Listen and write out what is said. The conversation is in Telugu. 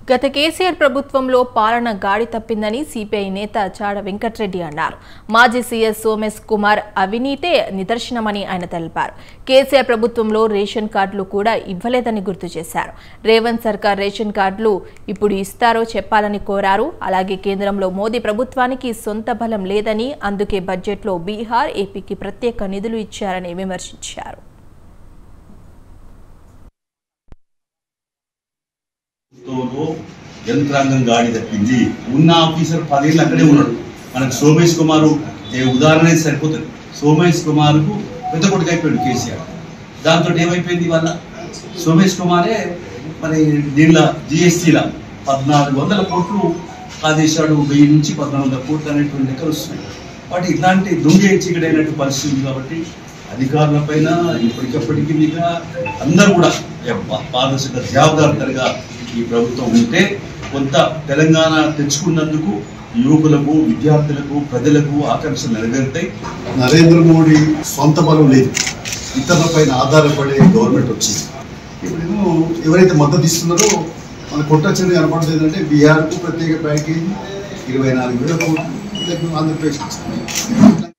గత కేసీఆర్ ప్రభుత్వంలో పాలన గాడి తప్పిందని సిపిఐ నేత చాడ వెంకట్రెడ్డి అన్నారు మాజీ సీఎస్ సోమేశ్ కుమార్ అవినీతే నిదర్శనమని ఆయన తెలిపారు కేసీఆర్ ప్రభుత్వంలో రేషన్ కార్డులు కూడా ఇవ్వలేదని గుర్తు చేశారు రేవంత్ సర్కార్ రేషన్ కార్డులు ఇప్పుడు ఇస్తారో చెప్పాలని కోరారు అలాగే కేంద్రంలో మోదీ ప్రభుత్వానికి సొంత బలం లేదని అందుకే బడ్జెట్లో బీహార్ ఏపీకి ప్రత్యేక నిధులు ఇచ్చారని విమర్శించారు తోనో యంత్రాంగం గాడి తప్పింది ఉన్న ఆఫీసర్ పదేళ్ళు అక్కడే ఉన్నాడు మనకు సోమేష్ కుమార్ ఏ ఉదాహరణ అయితే సరిపోతుంది సోమేష్ కుమార్కు పెద్ద కొడుకు అయిపోయాడు కేసీఆర్ దాంతో ఏమైపోయింది వాళ్ళ సోమేష్ కుమారే మరి దీనిలో జిఎస్టీల పద్నాలుగు వందల కోట్లు ఆదేశాడు వెయ్యి నుంచి పద్నాలుగు వందల కోట్లు అనేటువంటి లెక్కలు వస్తున్నాయి కాబట్టి ఇట్లాంటి దొంగే చీకటైనట్టు పరిస్థితి ఉంది కాబట్టి అధికారుల పైన ఇప్పటికప్పటికీ మీద అందరూ కూడా పా- పారదర్శక జవాబుదారితనంగా ఈ ప్రభుత్వం ఉంటే కొంత తెలంగాణ తెచ్చుకున్నందుకు యువకులకు విద్యార్థులకు ప్రజలకు ఆకాంక్షలు నెరవేరుతాయి నరేంద్ర మోడీ సొంత బలం లేదు ఇతరుల పైన ఆధారపడే గవర్నమెంట్ వచ్చింది ఇప్పుడేమో ఎవరైతే మద్దతు ఇస్తున్నారో మన కొట్టచ్చని కనపడలేదు ఏంటంటే బీహార్కు ప్రత్యేక ప్యాకేజీ ఇరవై నాలుగు వేల కోట్లు వీళ్ళకు ఆంధ్రప్రదేశ్ ఇస్తుంది